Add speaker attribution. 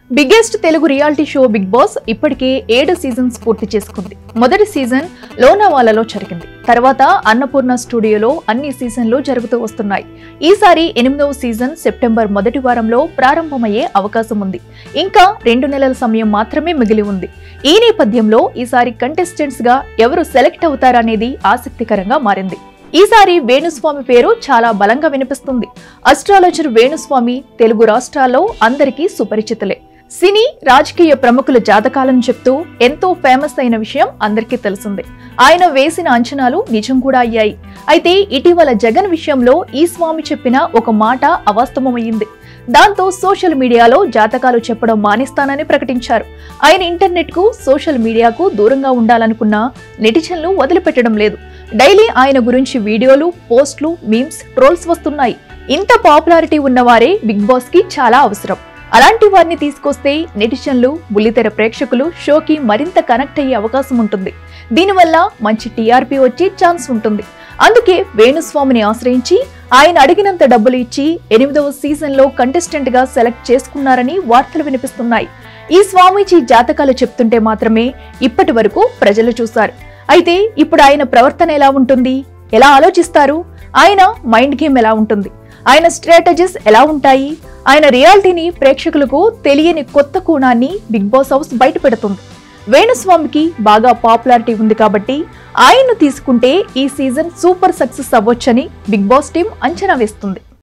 Speaker 1: biggest Telugu reality show Bigg Boss ఇప్పటికే ఏడు seasons పూర్తి చేసుకుంది మొదటి సీజన్ లోనావాలలో జరిగింది తర్వాత అన్నపూర్ణ స్టూడియోలో అన్ని సీజన్లు జరుగుతూ వస్తున్నాయి ఈసారి ఎనిమిదవ సీజన్ సెప్టెంబర్ మొదటి వారంలో ప్రారంభమయ్యే అవకాశం ఉంది ఇంకా రెండు నెలల సమయం మాత్రమే మిగిలి ఉంది ఈ నేపథ్యంలో ఈసారి కంటెస్టెంట్స్ గా ఎవరు సెలెక్ట్ అవుతారనేది ఆసక్తికరంగా మారింది ఈసారి వేణుస్వామి పేరు చాలా బలంగా వినిపిస్తుంది అస్ట్రాలజర్ వేణుస్వామి తెలుగు రాష్ట్రాల్లో అందరికీ సుపరిచితులే సినీ రాజకీయ ప్రముఖుల జాతకాలను చెప్తూ ఎంతో ఫేమస్ అయిన విషయం అందరికీ తెలిసిందే ఆయన వేసిన అంచనాలు నిజం కూడా అయ్యాయి అయితే ఇటీవల జగన్ విషయంలో ఈ స్వామి చెప్పిన ఒక మాట అవాస్తవమయ్యింది దాంతో సోషల్ మీడియాలో జాతకాలు చెప్పడం మానేస్తానని ప్రకటించారు ఆయన ఇంటర్నెట్ కు సోషల్ మీడియాకు దూరంగా ఉండాలనుకున్న నెటిజన్లు వదిలిపెట్టడం లేదు డైలీ ఆయన గురించి వీడియోలు పోస్టులు మీమ్స్ ట్రోల్స్ వస్తున్నాయి ఇంత పాపులారిటీ ఉన్నవారే బిగ్ బాస్ కి చాలా అవసరం అలాంటి వారిని తీసుకొస్తే నెటిజన్లు బుల్లితెర ప్రేక్షకులు షోకి మరింత కనెక్ట్ అయ్యే అవకాశం ఉంటుంది దీనివల్ల మంచి టీఆర్పీ వచ్చే ఛాన్స్ ఉంటుంది అందుకే వేణుస్వామిని ఆశ్రయించి ఆయన అడిగినంత డబ్బులు ఇచ్చి ఎనిమిదవ సీజన్ లో కంటెస్టెంట్ గా సెలెక్ట్ చేసుకున్నారని వార్తలు వినిపిస్తున్నాయి ఈ స్వామీజీ జాతకాలు చెప్తుంటే మాత్రమే ఇప్పటి వరకు ప్రజలు చూశారు అయితే ఇప్పుడు ఆయన ప్రవర్తన ఎలా ఉంటుంది ఎలా ఆలోచిస్తారు ఆయన మైండ్ గేమ్ ఎలా ఉంటుంది ఆయన స్ట్రాటజీస్ ఎలా ఉంటాయి ఆయన రియాలిటీని ప్రేక్షకులకు తెలియని కొత్త కోణాన్ని బిగ్ బాస్ హౌస్ బయట పెడుతుంది వేణుస్వామికి బాగా పాపులారిటీ ఉంది కాబట్టి ఆయన్ను తీసుకుంటే ఈ సీజన్ సూపర్ సక్సెస్ అవ్వొచ్చని బిగ్ బాస్ టీం అంచనా వేస్తుంది